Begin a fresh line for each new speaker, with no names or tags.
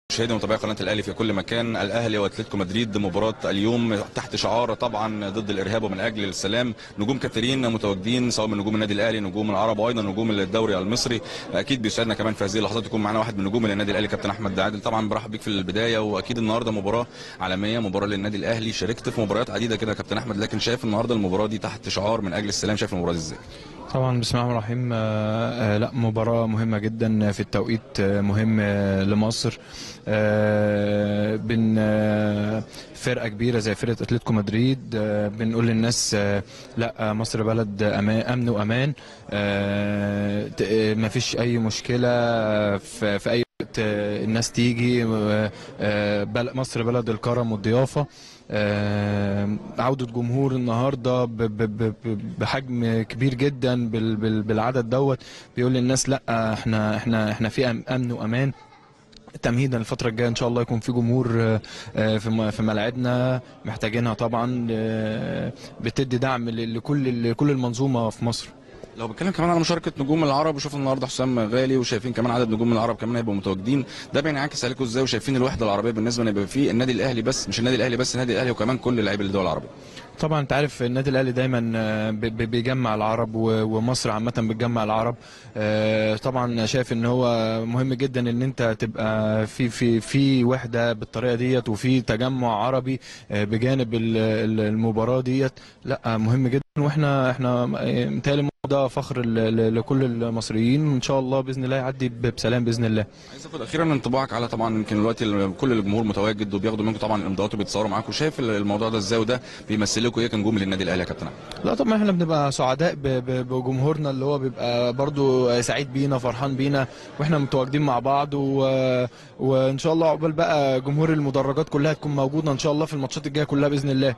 مشاهدي ومتابعي قناه الاهلي في كل مكان الاهلي واتلتيكو مدريد مباراه اليوم تحت شعار طبعا ضد الارهاب ومن اجل السلام نجوم كثيرين متواجدين سواء من نجوم النادي الاهلي نجوم العرب وايضا نجوم الدوري المصري اكيد بيسعدنا كمان في هذه اللحظات يكون معنا واحد من نجوم النادي الاهلي كابتن احمد عادل طبعا برحب بيك في البدايه واكيد النهارده مباراه عالميه مباراه للنادي الاهلي شاركت في مباريات عديده كده يا كابتن احمد لكن شايف النهارده المباراه دي تحت شعار من اجل السلام شايف المباراه دي ازاي
طبعا بسم الله الرحمن الرحيم آه، آه، لا مباراة مهمة جدا في التوقيت آه، مهم آه، لمصر آه، بن آه، فرقة كبيرة زي فرقة اتلتيكو مدريد آه، بنقول للناس آه، لا آه، مصر بلد أمان أمن وأمان آه، ت- آه، مفيش أي مشكلة في في أي وقت آه، الناس تيجي آه، آه، بل- مصر بلد الكرم والضيافة آه، عودة جمهور النهارده ب- ب- ب- بحجم كبير جدا بال- بال- بالعدد دوت بيقول للناس لا احنا احنا احنا في أم- امن وامان تمهيدا الفترة الجاية إن شاء الله يكون في جمهور آه، آه، في م- في ملاعبنا محتاجينها طبعا آه، بتدي دعم ل- لكل لكل المنظومة في مصر
لو بتكلم كمان على مشاركه نجوم العرب وشوف النهارده حسام غالي وشايفين كمان عدد نجوم العرب كمان هيبقوا متواجدين ده بينعكس عليكم ازاي وشايفين الوحده العربيه بالنسبه ان يبقى في النادي الاهلي بس مش النادي الاهلي بس النادي الاهلي وكمان كل لاعبي الدول العربيه
طبعا انت عارف النادي الاهلي دايما آه، ب- ب- بيجمع العرب و- ومصر عامه بتجمع العرب آه، طبعا شايف ان هو مهم جدا ان انت تبقى في في في وحده بالطريقه ديت وفي تجمع عربي آه، بجانب ال- ال- المباراه ديت لا مهم جدا واحنا احنا آه، متهيألي ده فخر ل- ل- لكل المصريين وان شاء الله باذن الله يعدي ب- بسلام باذن الله
عايز اخد اخيرا انطباعك على طبعا يمكن دلوقتي ال- كل الجمهور متواجد وبياخدوا منكم طبعا الامضاءات وبيتصوروا معاكم شايف ال- الموضوع ده ازاي وده بيمثل لكم ايه كنجوم للنادي الاهلي يا كابتن أحمد؟
لا طبعا احنا بنبقى سعداء ب- ب- بجمهورنا اللي هو بيبقى برضو سعيد بينا فرحان بينا واحنا متواجدين مع بعض و... وان شاء الله عقبال بقى جمهور المدرجات كلها تكون موجوده ان شاء الله في الماتشات الجايه كلها باذن الله